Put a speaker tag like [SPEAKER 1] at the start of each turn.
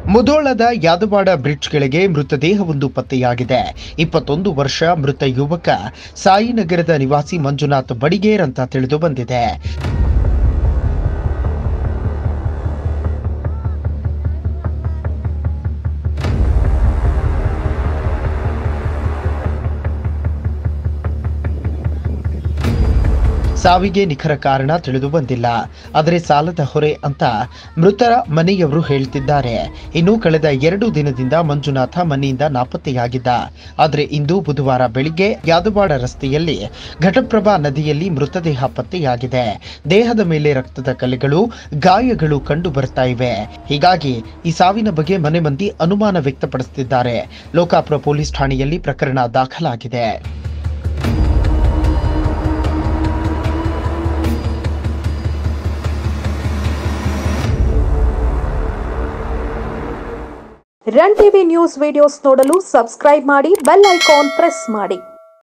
[SPEAKER 1] ಮುಧೋಳದ Yadawad bridge ಕೆಳಗೆ ಮೃತದೇಹವೊಂದು ಪತ್ತೆಯಾಗಿದೆ ಇಪ್ಪತ್ತೊಂದು ವರ್ಷ ಮೃತ ಯುವಕ ಸಾಯಿನಗರದ ನಿವಾಸಿ ಮಂಜುನಾಥ್ ಬಡಿಗೇರ್ ಅಂತ ತಿಳಿದು ಬಂದಿದೆ ಸಾವಿಗೆ ನಿಖರ ಕಾರಣ ತಿಳಿದು ಬಂದಿಲ್ಲ ಆದರೆ ಸಾಲದ ಹೊರೆ ಅಂತ ಮೃತರ ಮನೆಯವರು ಹೇಳ್ತಿದ್ದಾರೆ ಇನ್ನು ಕಳೆದ ಎರಡು ದಿನದಿಂದ ಮಂಜುನಾಥ ಮನೆಯಿಂದ ನಾಪತ್ತೆಯಾಗಿದ್ದ ಆದರೆ ಇಂದು ಬುಧವಾರ ಬೆಳಿಗ್ಗೆ ಯಾದವಾಡ ರಸ್ತೆಯಲ್ಲಿ ಘಟಪ್ರಭಾ ನದಿಯಲ್ಲಿ ಮೃತದೇಹ ಪತ್ತೆಯಾಗಿದೆ ದೇಹದ ಮೇಲೆ ರಕ್ತದ ಕಲೆಗಳು ಗಾಯಗಳು ಕಂಡು ಬರ್ತಾ ಇವೆ ಹೀಗಾಗಿ ಈ ಸಾವಿನ ಬಗ್ಗೆ ಮನೆ ಮಂದಿ ಅನುಮಾನ ವ್ಯಕ್ತಪಡಿಸುತ್ತಿದ್ದಾರೆ ಲೋಕಾಪುರ ಪೊಲೀಸ್ ಠಾಣೆಯಲ್ಲಿ ಪ್ರಕರಣ ದಾಖಲಾಗಿದೆ
[SPEAKER 2] ರನ್ ಟಿವಿ ನ್ಯೂಸ್ ವಿಡಿಯೋಸ್ ನೋಡಲು ಸಬ್ಸ್ಕ್ರೈಬ್ ಮಾಡಿ ಬೆಲ್ ಐಕಾನ್ ಪ್ರೆಸ್ ಮಾಡಿ